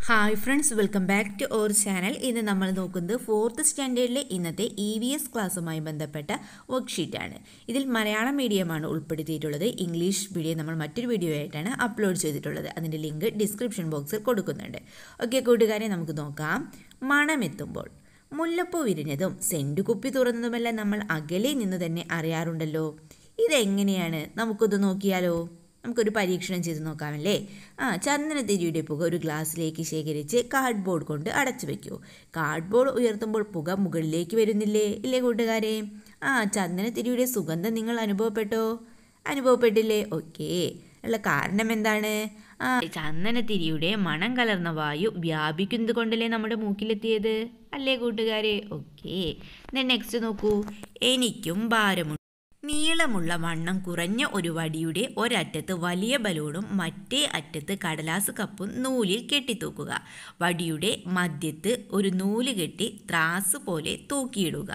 hi friends welcome back to our channel ഇന്ന് നമ്മൾ നോക്കുന്നത് ഫോർത്ത് സ്റ്റാൻഡേർഡിലെ ഇന്നത്തെ ഇ വി എസ് ക്ലാസ്സുമായി ബന്ധപ്പെട്ട വർക്ക്ഷീറ്റാണ് ഇതിൽ മലയാളം മീഡിയമാണ് ഉൾപ്പെടുത്തിയിട്ടുള്ളത് ഇംഗ്ലീഷ് മീഡിയം നമ്മൾ മറ്റൊരു വീഡിയോ ആയിട്ടാണ് അപ്ലോഡ് ചെയ്തിട്ടുള്ളത് അതിൻ്റെ ലിങ്ക് ഡിസ്ക്രിപ്ഷൻ ബോക്സിൽ കൊടുക്കുന്നുണ്ട് ഓക്കെ കൂട്ടുകാരെ നമുക്ക് നോക്കാം മണമെത്തുമ്പോൾ മുല്ലപ്പൂ വിരിഞ്ഞതും സെൻറ്റു കുപ്പി തുറന്നതുമെല്ലാം നമ്മൾ അകലെ നിന്ന് തന്നെ അറിയാറുണ്ടല്ലോ ഇതെങ്ങനെയാണ് നമുക്കൊന്ന് നോക്കിയാലോ നമുക്കൊരു പരീക്ഷണം ചെയ്ത് നോക്കാമല്ലേ ആ ചന്ദനത്തിരിയുടെ പുക ഒരു ഗ്ലാസ്സിലേക്ക് ശേഖരിച്ച് കാർഡ്ബോർഡ് കൊണ്ട് അടച്ചു വെക്കൂ കാർഡ്ബോർഡ് ഉയർത്തുമ്പോൾ പുക മുകളിലേക്ക് വരുന്നില്ലേ ഇല്ലേ കൂട്ടുകാരെ ആ ചന്ദനത്തിരിയുടെ സുഗന്ധം നിങ്ങൾ അനുഭവപ്പെട്ടോ അനുഭവപ്പെട്ടില്ലേ ഓക്കേ ഉള്ള കാരണം എന്താണ് ആ ചന്ദനത്തിരിയുടെ മണം കലർന്ന വായു വ്യാപിക്കുന്നത് കൊണ്ടല്ലേ നമ്മുടെ മൂക്കിലെത്തിയത് അല്ലേ കൂട്ടുകാരെ ഓക്കെ നെക്സ്റ്റ് നോക്കൂ എനിക്കും ഭാരമുണ്ട് നീളമുള്ള വണ്ണം കുറഞ്ഞ ഒരു വടിയുടെ ഒരറ്റത്ത് വലിയ ബലൂണും മറ്റേ അറ്റത്ത് കടലാസ് കപ്പും നൂലിൽ കെട്ടിത്തൂക്കുക വടിയുടെ മധ്യത്ത് ഒരു നൂല് കെട്ടി ത്രാസ് പോലെ തൂക്കിയിടുക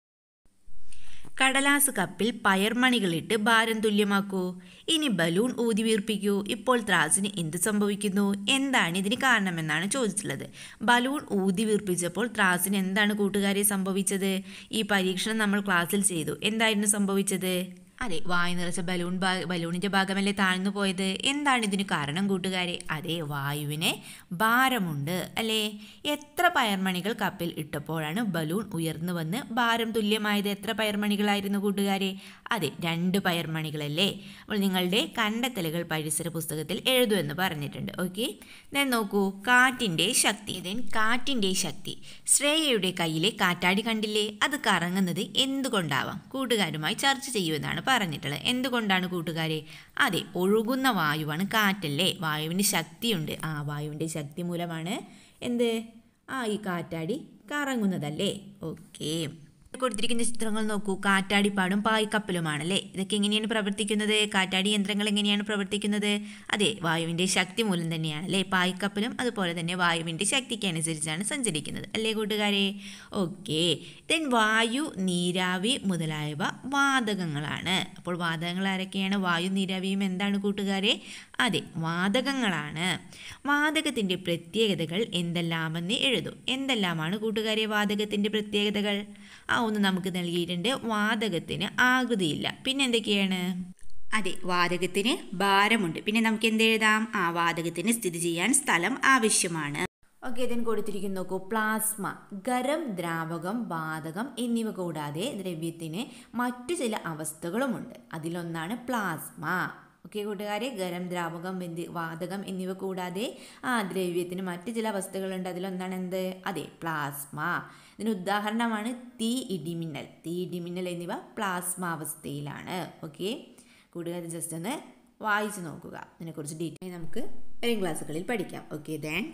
കടലാസ് കപ്പിൽ പയർമണികളിട്ട് ഭാരം തുല്യമാക്കൂ ഇനി ബലൂൺ ഊതി വീർപ്പിക്കൂ ഇപ്പോൾ ത്രാസിന് എന്ത് സംഭവിക്കുന്നു എന്താണ് ഇതിന് കാരണമെന്നാണ് ചോദിച്ചിട്ടുള്ളത് ബലൂൺ ഊതി വീർപ്പിച്ചപ്പോൾ ത്രാസിന് എന്താണ് കൂട്ടുകാരെ സംഭവിച്ചത് ഈ പരീക്ഷണം നമ്മൾ ക്ലാസ്സിൽ ചെയ്തു എന്തായിരുന്നു സംഭവിച്ചത് അതെ വായു നിറച്ച ബലൂൺ ബലൂണിൻ്റെ ഭാഗമല്ലേ താഴ്ന്നു പോയത് എന്താണ് ഇതിന് കാരണം കൂട്ടുകാരെ അതെ വായുവിന് ഭാരമുണ്ട് അല്ലേ എത്ര പയർമണികൾ കപ്പിൽ ഇട്ടപ്പോഴാണ് ബലൂൺ ഉയർന്നു വന്ന് ഭാരം തുല്യമായത് എത്ര പയർമണികളായിരുന്നു കൂട്ടുകാരെ അതെ രണ്ട് പയർമണികളല്ലേ അപ്പോൾ നിങ്ങളുടെ കണ്ടെത്തലുകൾ പരിസര പുസ്തകത്തിൽ എഴുതുമെന്ന് പറഞ്ഞിട്ടുണ്ട് ഓക്കെ ഞാൻ നോക്കൂ കാറ്റിൻ്റെ ശക്തി ദെൻ കാറ്റിൻ്റെ ശക്തി ശ്രേയയുടെ കയ്യിലെ കാറ്റാടി കണ്ടില്ലേ അത് കറങ്ങുന്നത് എന്തുകൊണ്ടാവാം കൂട്ടുകാരുമായി ചർച്ച ചെയ്യുമെന്നാണ് പറഞ്ഞിട്ടുള്ളത് എന്തുകൊണ്ടാണ് കൂട്ടുകാരെ അതെ ഒഴുകുന്ന വായുവാണ് കാറ്റല്ലേ വായുവിന് ശക്തിയുണ്ട് ആ വായുവിൻ്റെ ശക്തി മൂലമാണ് എന്ത് ആ ഈ കാറ്റാടി കറങ്ങുന്നതല്ലേ ഓക്കേ കൊടുത്തിരിക്കുന്ന ചിത്രങ്ങൾ നോക്കൂ കാറ്റാടിപ്പാടും പായ്ക്കപ്പലുമാണല്ലേ ഇതൊക്കെ എങ്ങനെയാണ് പ്രവർത്തിക്കുന്നത് കാറ്റാടി യന്ത്രങ്ങൾ എങ്ങനെയാണ് പ്രവർത്തിക്കുന്നത് അതെ വായുവിൻ്റെ ശക്തി മൂലം തന്നെയാണ് അല്ലേ പായ്ക്കപ്പലും അതുപോലെ തന്നെ വായുവിൻ്റെ ശക്തിക്ക് അനുസരിച്ചാണ് സഞ്ചരിക്കുന്നത് അല്ലേ കൂട്ടുകാരെ ഓക്കെ ദെൻ വായു നീരാവി മുതലായവ വാതകങ്ങളാണ് അപ്പോൾ വാതകങ്ങൾ ആരൊക്കെയാണ് വായു നീരാവിയും എന്താണ് കൂട്ടുകാരെ അതെ വാതകങ്ങളാണ് വാതകത്തിൻ്റെ പ്രത്യേകതകൾ എന്തെല്ലാമെന്ന് എഴുതൂ എന്തെല്ലാമാണ് കൂട്ടുകാരെ വാതകത്തിൻ്റെ പ്രത്യേകതകൾ ആ ഒന്ന് നമുക്ക് നൽകിയിട്ടുണ്ട് വാതകത്തിന് ആകൃതിയില്ല പിന്നെ എന്തൊക്കെയാണ് അതെ വാതകത്തിന് ഭാരമുണ്ട് പിന്നെ നമുക്ക് എന്ത് എഴുതാം ആ വാതകത്തിന് സ്ഥിതി ചെയ്യാൻ സ്ഥലം ആവശ്യമാണ് ഓക്കെ ഇതിന് കൊടുത്തിരിക്കുന്നു നോക്കൂ പ്ലാസ്മ ഗരം ദ്രാവകം വാതകം എന്നിവ കൂടാതെ ദ്രവ്യത്തിന് മറ്റു ചില അവസ്ഥകളുമുണ്ട് അതിലൊന്നാണ് പ്ലാസ്മ ഓക്കെ കൂട്ടുകാരെ ഗരം ദ്രാവകം എന്ത് വാതകം എന്നിവ കൂടാതെ ആ ദ്രവ്യത്തിന് മറ്റ് ചില അവസ്ഥകളുണ്ട് അതിലൊന്നാണ് എന്ത് അതെ പ്ലാസ്മ ഇതിന് ഉദാഹരണമാണ് തീ ഇടിമിന്നൽ തീ ഇടിമിന്നൽ എന്നിവ പ്ലാസ്മ അവസ്ഥയിലാണ് ഓക്കെ കൂട്ടുകാർ ജസ്റ്റ് ഒന്ന് വായിച്ചു നോക്കുക ഇതിനെക്കുറിച്ച് ഡീറ്റെയിൽ നമുക്ക് വരും ക്ലാസ്സുകളിൽ പഠിക്കാം ഓക്കെ ദെൻ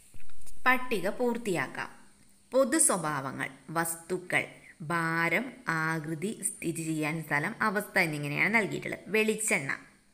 പട്ടിക പൂർത്തിയാക്കാം പൊതു സ്വഭാവങ്ങൾ വസ്തുക്കൾ ഭാരം ആകൃതി സ്ഥിതി ചെയ്യാൻ സ്ഥലം അവസ്ഥ എന്നിങ്ങനെയാണ് നൽകിയിട്ടുള്ളത് വെളിച്ചെണ്ണ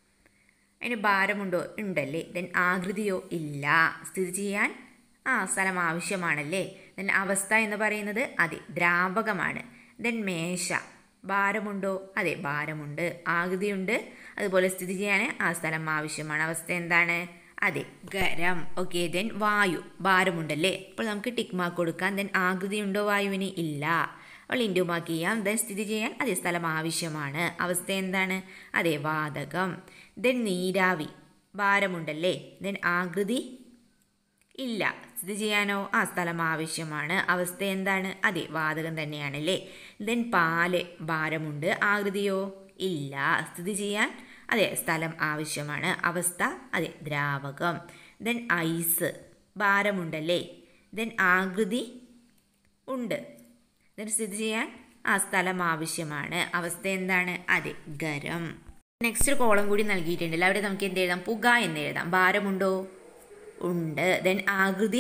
അതിന് ഭാരമുണ്ടോ ഉണ്ടല്ലേ ദെൻ ആകൃതിയോ ഇല്ല സ്ഥിതി ചെയ്യാൻ ആ സ്ഥലം ആവശ്യമാണല്ലേ ദെൻ അവസ്ഥ എന്ന് പറയുന്നത് അതെ ദ്രാവകമാണ് ദെൻ മേശ ഭാരമുണ്ടോ അതെ ഭാരമുണ്ട് ആകൃതിയുണ്ട് അതുപോലെ സ്ഥിതി ചെയ്യാൻ ആ സ്ഥലം ആവശ്യമാണ് അവസ്ഥ എന്താണ് അതെ ഗരം ഓക്കെ ദെൻ വായു ഭാരമുണ്ടല്ലേ അപ്പോൾ നമുക്ക് ടിക്ക് മാർക്ക് കൊടുക്കാം ദെൻ ആകൃതിയുണ്ടോ വായുവിന് ഇല്ല അപ്പോൾ ഇൻഡു മാർക്ക് ചെയ്യാം ദെൻ സ്ഥിതി ചെയ്യാൻ അതേ സ്ഥലം ആവശ്യമാണ് അവസ്ഥ എന്താണ് അതെ വാതകം ദെൻ നീരാവി ഭാരമുണ്ടല്ലേ ദെൻ ആകൃതി ഇല്ല സ്ഥിതി ചെയ്യാനോ ആ സ്ഥലം ആവശ്യമാണ് അവസ്ഥ എന്താണ് അതെ വാതകം തന്നെയാണല്ലേ ദെൻ പാല് ഭാരമുണ്ട് ആകൃതിയോ ഇല്ല സ്ഥിതി ചെയ്യാൻ അതെ സ്ഥലം ആവശ്യമാണ് അവസ്ഥ അതെ ദ്രാവകം ദെൻ ഐസ് ഭാരമുണ്ടല്ലേ ദെൻ ആകൃതി ഉണ്ട് ദെൻ സ്ഥിതി ചെയ്യാൻ ആ സ്ഥലം ആവശ്യമാണ് അവസ്ഥ എന്താണ് അതെ ഗരം നെക്സ്റ്റ് ഒരു കോളം കൂടി നൽകിയിട്ടുണ്ടല്ലോ അവിടെ നമുക്ക് എന്ത് എഴുതാം പുക എന്ന് എഴുതാം ഭാരമുണ്ടോ ഉണ്ട് ദെൻ ആകൃതി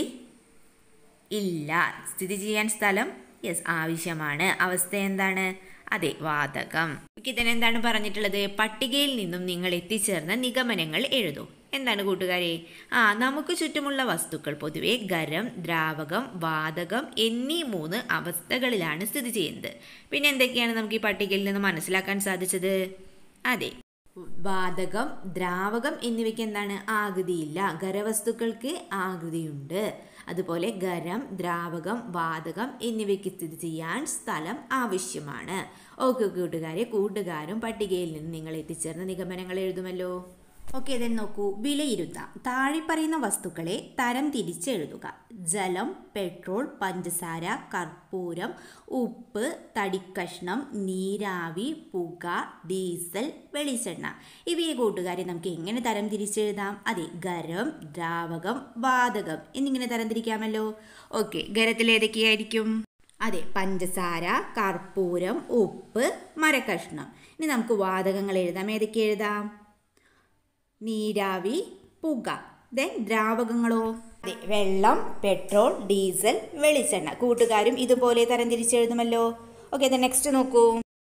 ഇല്ല സ്ഥിതി ചെയ്യാൻ സ്ഥലം യെസ് ആവശ്യമാണ് അവസ്ഥ എന്താണ് അതെ വാതകം ഇതിന് എന്താണ് പറഞ്ഞിട്ടുള്ളത് പട്ടികയിൽ നിന്നും നിങ്ങൾ എത്തിച്ചേർന്ന നിഗമനങ്ങൾ എഴുതൂ എന്താണ് കൂട്ടുകാരെ ആ നമുക്ക് ചുറ്റുമുള്ള വസ്തുക്കൾ പൊതുവെ ഖരം ദ്രാവകം വാതകം എന്നീ മൂന്ന് അവസ്ഥകളിലാണ് സ്ഥിതി ചെയ്യുന്നത് പിന്നെ എന്തൊക്കെയാണ് നമുക്ക് ഈ പട്ടികയിൽ നിന്ന് മനസ്സിലാക്കാൻ സാധിച്ചത് അതെ വാതകം ദ്രാവകം എന്നിവയ്ക്ക് എന്താണ് ആകൃതിയില്ല ഖരവസ്തുക്കൾക്ക് ആകൃതിയുണ്ട് അതുപോലെ ഖരം ദ്രാവകം വാതകം എന്നിവയ്ക്ക് സ്ഥിതി ചെയ്യാൻ സ്ഥലം ആവശ്യമാണ് ഓക്കെ കൂട്ടുകാരെ കൂട്ടുകാരും പട്ടികയിൽ നിന്ന് നിങ്ങൾ എത്തിച്ചേർന്ന നിഗമനങ്ങൾ എഴുതുമല്ലോ ഓക്കെ then നോക്കൂ വിലയിരുത്താം താഴെ പറയുന്ന വസ്തുക്കളെ തരം തിരിച്ചെഴുതുക ജലം പെട്രോൾ പഞ്ചസാര കർപ്പൂരം ഉപ്പ് തടിക്കഷ്ണം നീരാവി പുക ഡീസൽ വെളിച്ചെണ്ണ ഇവയെ കൂട്ടുകാരെ നമുക്ക് എങ്ങനെ തരം തിരിച്ചെഴുതാം അതെ ഖരം ദ്രാവകം വാതകം എന്നിങ്ങനെ തരം തിരിക്കാമല്ലോ ഓക്കെ ഖരത്തിൽ ഏതൊക്കെയായിരിക്കും അതെ പഞ്ചസാര കർപ്പൂരം ഉപ്പ് മരക്കഷ്ണം ഇനി നമുക്ക് വാതകങ്ങൾ എഴുതാം ഏതൊക്കെ എഴുതാം നീരാവി പുക ദെൻ ദ്രാവകങ്ങളോ അതെ വെള്ളം പെട്രോൾ ഡീസൽ വെളിച്ചെണ്ണ കൂട്ടുകാരും ഇതുപോലെ തരം തിരിച്ചെഴുതുമല്ലോ ഓക്കെ ദെൻ നെക്സ്റ്റ് നോക്കൂ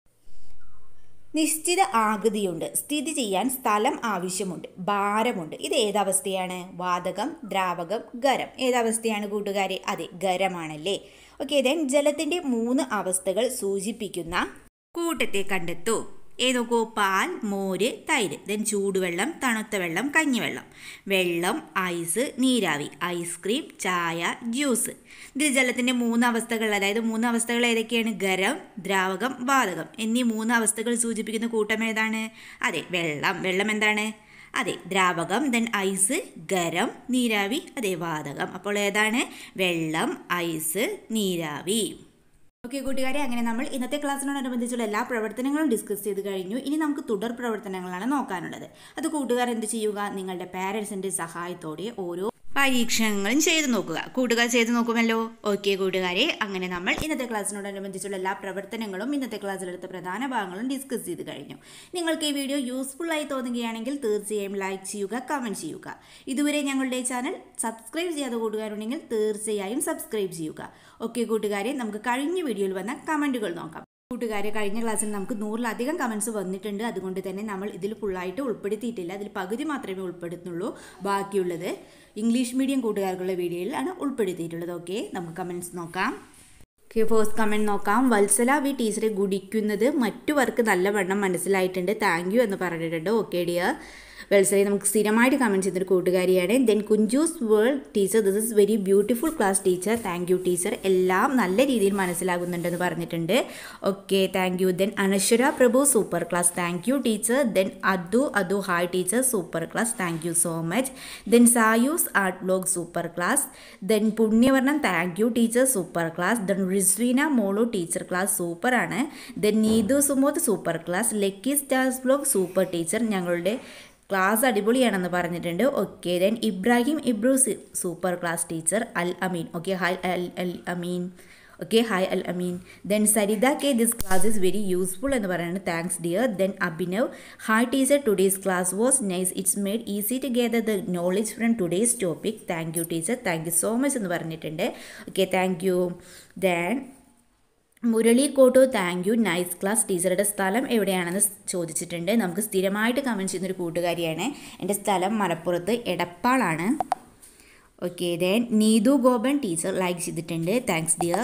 നിശ്ചിത ആകൃതിയുണ്ട് സ്ഥിതി ചെയ്യാൻ സ്ഥലം ആവശ്യമുണ്ട് ഭാരമുണ്ട് ഇത് ഏതവസ്ഥയാണ് വാതകം ദ്രാവകം ഖരം ഏതവസ്ഥയാണ് കൂട്ടുകാരെ അതെ ഖരമാണല്ലേ ഓക്കെ ദെൻ ജലത്തിൻ്റെ മൂന്ന് അവസ്ഥകൾ സൂചിപ്പിക്കുന്ന കൂട്ടത്തെ കണ്ടെത്തൂ ഏത് നോക്കൂ പാൽ മോര് തൈര് ദെൻ ചൂടുവെള്ളം തണുത്ത വെള്ളം കഞ്ഞിവെള്ളം വെള്ളം ഐസ് നീരാവി ഐസ്ക്രീം ചായ ജ്യൂസ് ഇതിൽ ജലത്തിൻ്റെ മൂന്ന് അവസ്ഥകൾ അതായത് മൂന്ന് അവസ്ഥകൾ ഏതൊക്കെയാണ് ഖരം ദ്രാവകം വാതകം എന്നീ മൂന്ന് അവസ്ഥകൾ സൂചിപ്പിക്കുന്ന കൂട്ടം ഏതാണ് അതെ വെള്ളം വെള്ളം എന്താണ് അതെ ദ്രാവകം ദെൻ ഐസ് ഖരം നീരാവി അതെ വാതകം അപ്പോൾ ഏതാണ് വെള്ളം ഐസ് നീരാവി ഓക്കെ കൂട്ടുകാരെ അങ്ങനെ നമ്മൾ ഇന്നത്തെ ക്ലാസ്സിനോടനുബന്ധിച്ചുള്ള എല്ലാ പ്രവർത്തനങ്ങളും ഡിസ്കസ് ചെയ്ത് കഴിഞ്ഞു ഇനി നമുക്ക് തുടർ പ്രവർത്തനങ്ങളാണ് നോക്കാനുള്ളത് അത് കൂട്ടുകാർ എന്ത് ചെയ്യുക നിങ്ങളുടെ പാരൻസിൻ്റെ സഹായത്തോടെ ഓരോ പരീക്ഷണങ്ങളും ചെയ്തു നോക്കുക കൂട്ടുകാർ ചെയ്തു നോക്കുമല്ലോ ഓക്കെ കൂട്ടുകാരെ അങ്ങനെ നമ്മൾ ഇന്നത്തെ ക്ലാസ്സിനോടനുബന്ധിച്ചുള്ള എല്ലാ പ്രവർത്തനങ്ങളും ഇന്നത്തെ ക്ലാസ്സിലെടുത്ത പ്രധാന ഭാഗങ്ങളും ഡിസ്കസ് ചെയ്ത് കഴിഞ്ഞു നിങ്ങൾക്ക് ഈ വീഡിയോ യൂസ്ഫുൾ ആയി തോന്നുകയാണെങ്കിൽ തീർച്ചയായും ലൈക്ക് ചെയ്യുക കമൻറ്റ് ചെയ്യുക ഇതുവരെ ഞങ്ങളുടെ ചാനൽ സബ്സ്ക്രൈബ് ചെയ്യാത്ത കൂട്ടുകാരുണ്ടെങ്കിൽ തീർച്ചയായും സബ്സ്ക്രൈബ് ചെയ്യുക ഓക്കെ കൂട്ടുകാരെ നമുക്ക് കഴിഞ്ഞ വീഡിയോയിൽ വന്ന കമൻറ്റുകൾ നോക്കാം കൂട്ടുകാരെ കഴിഞ്ഞ ക്ലാസ്സിൽ നമുക്ക് നൂറിലധികം കമൻസ് വന്നിട്ടുണ്ട് അതുകൊണ്ട് തന്നെ നമ്മൾ ഇതിൽ ഫുള്ളായിട്ട് ഉൾപ്പെടുത്തിയിട്ടില്ല അതിൽ പകുതി മാത്രമേ ഉൾപ്പെടുത്തുന്നുള്ളൂ ബാക്കിയുള്ളത് ഇംഗ്ലീഷ് മീഡിയം കൂട്ടുകാർക്കുള്ള വീഡിയോയിൽ ആണ് ഉൾപ്പെടുത്തിയിട്ടുള്ളത് ഓക്കെ നമുക്ക് കമൻസ് നോക്കാം ഓക്കെ ഫസ്റ്റ് കമൻറ്റ് നോക്കാം വത്സല വി ടീച്ചറെ ഗുഡിക്കുന്നത് മറ്റുവർക്ക് നല്ലവണ്ണം മനസ്സിലായിട്ടുണ്ട് താങ്ക് യു എന്ന് പറഞ്ഞിട്ടുണ്ട് ഓക്കെ ഡിയർ വെൽസലെ നമുക്ക് സ്ഥിരമായിട്ട് കമൻറ്റ് ചെയ്തൊരു കൂട്ടുകാരിയാണ് then Kunjoos world teacher this is very beautiful class teacher thank you teacher എല്ലാം നല്ല രീതിയിൽ മനസ്സിലാകുന്നുണ്ടെന്ന് പറഞ്ഞിട്ടുണ്ട് okay thank you then Anaswara Prabhu super class thank you teacher then Adu Adu hi teacher super class thank you so much then Sayoos art blog super class then Punyavarnam thank you teacher super class then Rizwina മോളു teacher class super ആണ് then Neethu Sumod super class lucky stars blog super teacher ഞങ്ങളുടെ class അടിപൊളിയാണെന്ന് പറഞ്ഞിട്ടുണ്ട് okay then Ibrahim Ibru super class teacher Al Ameen okay hi Al Al Ameen okay hi Al Ameen then Saritha K this class is very useful എന്ന് പറയുന്നത് thanks dear then Abhinav hi teacher today's class was nice it's made easy to gather the knowledge from today's topic thank you teacher thank you so much എന്ന് പറഞ്ഞിട്ടുണ്ട് okay thank you then Murali Kottu thank you nice class ടീച്ചറുടെ സ്ഥലം എവിടെയാണെന്ന് ചോദിച്ചിട്ടുണ്ട് നമുക്ക് സ്ഥിരമായിട്ട് comment ചെയ്യുന്നൊരു കൂട്ടുകാരിയാണ് എൻ്റെ സ്ഥലം മലപ്പുറത്ത് എടപ്പാളാണ് okay then Neethu Gopan teacher like ചെയ്തിട്ടുണ്ട് thanks dear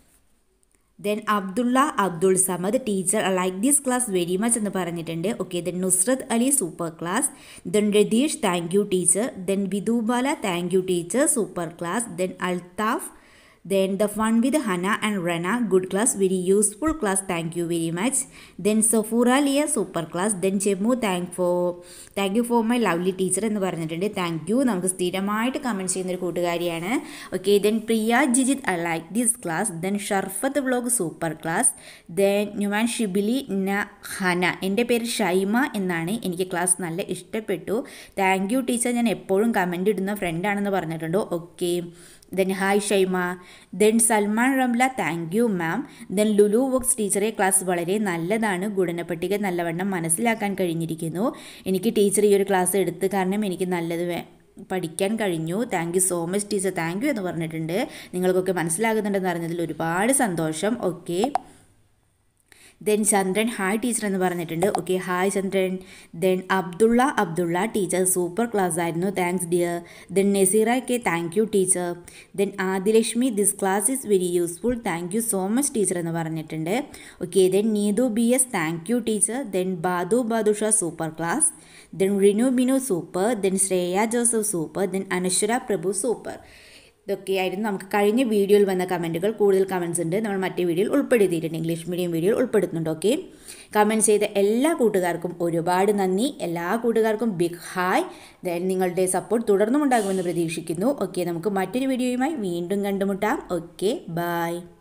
then Abdulla Abdul Samad teacher like this class very much എന്ന് പറഞ്ഞിട്ടുണ്ട് okay then Nusrat Ali super class then Ratheesh thank you teacher then Vidhubala thank you teacher super class then Althaf then the fun with hana and rana good class very useful class thank you very much then sofura lia super class then jemmu thank for thank you for my lovely teacher എന്ന് പറഞ്ഞിട്ടുണ്ട് thank you നമുക്ക് സ്ഥിരമായിട്ട് comment ചെയ്യുന്ന ഒരു കൂട്ടുകാരിയാണ് okay then Priya Jijith I like this class then Sharfath vlog super class then Numan Shibili ന ഹന എൻ്റെ പേര് ഷൈമ എന്നാണ് എനിക്ക് ക്ലാസ് നല്ല ഇഷ്ടപ്പെട്ടു താങ്ക് യു ടീച്ചർ ഞാൻ എപ്പോഴും കമൻ്റ് ഇടുന്ന ഫ്രണ്ടാണെന്ന് പറഞ്ഞിട്ടുണ്ട് okay then hi Shaima then Salman Ramla thank you ma'am then Lulu Vox ടീച്ചറെ ക്ലാസ് വളരെ നല്ലതാണ് ഗുണനപ്പട്ടിക നല്ലവണ്ണം മനസ്സിലാക്കാൻ കഴിഞ്ഞിരിക്കുന്നു എനിക്ക് ടീച്ചർ ഈ ഒരു ക്ലാസ് എടുത്ത് കാരണം എനിക്ക് നല്ലത് വേ പഠിക്കാൻ കഴിഞ്ഞു thank you so much teacher thank you എന്ന് പറഞ്ഞിട്ടുണ്ട് നിങ്ങൾക്കൊക്കെ മനസ്സിലാകുന്നുണ്ടെന്ന് അറിഞ്ഞതിൽ ഒരുപാട് സന്തോഷം okay then Chandran hi teacher എന്ന് പറഞ്ഞിട്ടുണ്ട് okay hi Chandran then Abdulla Abdulla teacher super class ആയിരുന്നു thanks dear then Naseera K thank you teacher then Adilakshmi this class is very useful thank you so much teacher എന്ന് പറഞ്ഞിട്ടുണ്ട് okay then Neethu B S thank you teacher then Badu Badusha super class then Rinu Binu super then Shreya Joseph super then Anaswara Prabhu super ഇതൊക്കെയായിരുന്നു നമുക്ക് കഴിഞ്ഞ വീഡിയോയിൽ വന്ന കമൻറ്റുകൾ കൂടുതൽ comments ഉണ്ട് നമ്മൾ മറ്റേ വീഡിയോയിൽ ഉൾപ്പെടുത്തിയിട്ടുണ്ട് ഇംഗ്ലീഷ് മീഡിയം വീഡിയോയിൽ ഉൾപ്പെടുത്തുന്നുണ്ട് ഓക്കെ കമൻറ്റ് ചെയ്ത എല്ലാ കൂട്ടുകാർക്കും ഒരുപാട് നന്ദി എല്ലാ കൂട്ടുകാർക്കും ബിഗ് ഹായ് ദെൻ നിങ്ങളുടെ സപ്പോർട്ട് തുടർന്നും ഉണ്ടാകുമെന്ന് പ്രതീക്ഷിക്കുന്നു ഓക്കെ നമുക്ക് മറ്റൊരു വീഡിയോയുമായി വീണ്ടും കണ്ടുമുട്ടാം ഓക്കെ ബൈ